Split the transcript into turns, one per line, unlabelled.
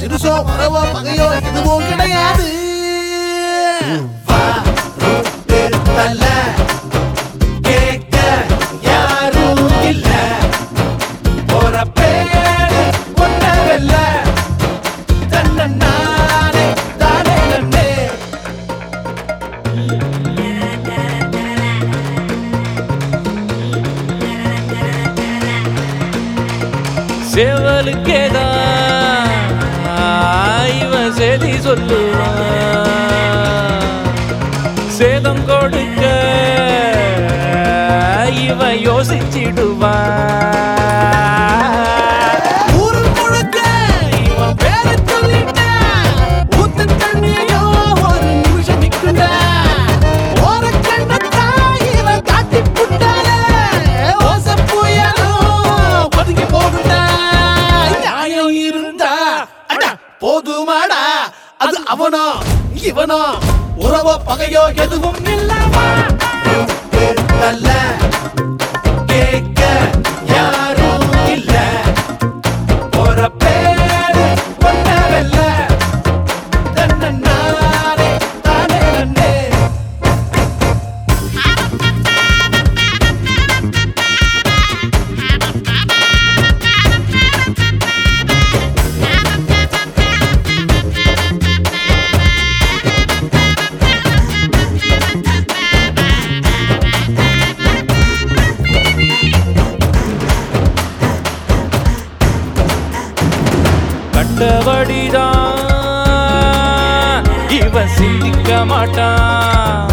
சிறுசோ உறவோ பகையோ எதுவும் கிடையாது வா, ரோட்டு தல, கேட்க யாரும் இல்ல. போற பேரு ஒன்னவல்ல. தன்னன்னானே, தானே நன்னே.
சேவலுக்கேதான் இவன் செய்தி சொல்லுவான் சேதம் கொடுக்க இவன் யோசிச்சிடுவான்
ஊரு முழுக்க இவன் பேரை சொல்லிட்டான். ஊத்து தண்ணியோ ஒரு நிமிஷம் நிக்குண்டா. ஓரக்கண்ணத்தான் இவன் காட்டிப் புட்டானே. ஓசை புயலும் ஒதுங்கி போகுண்டா. நியாயம் இருந்தா அட போதுமாடா அது அவனோ இவனோ உறவோ பகையோ எதுவும் இல்லவா நல்ல கேட்க யாரும் இல்ல ஒரு பேரு ஒன்னவல்ல தன்னன்னானே தானே நன்னே
கட்டபடிதான் இவன் சிந்திக்க மாட்டான்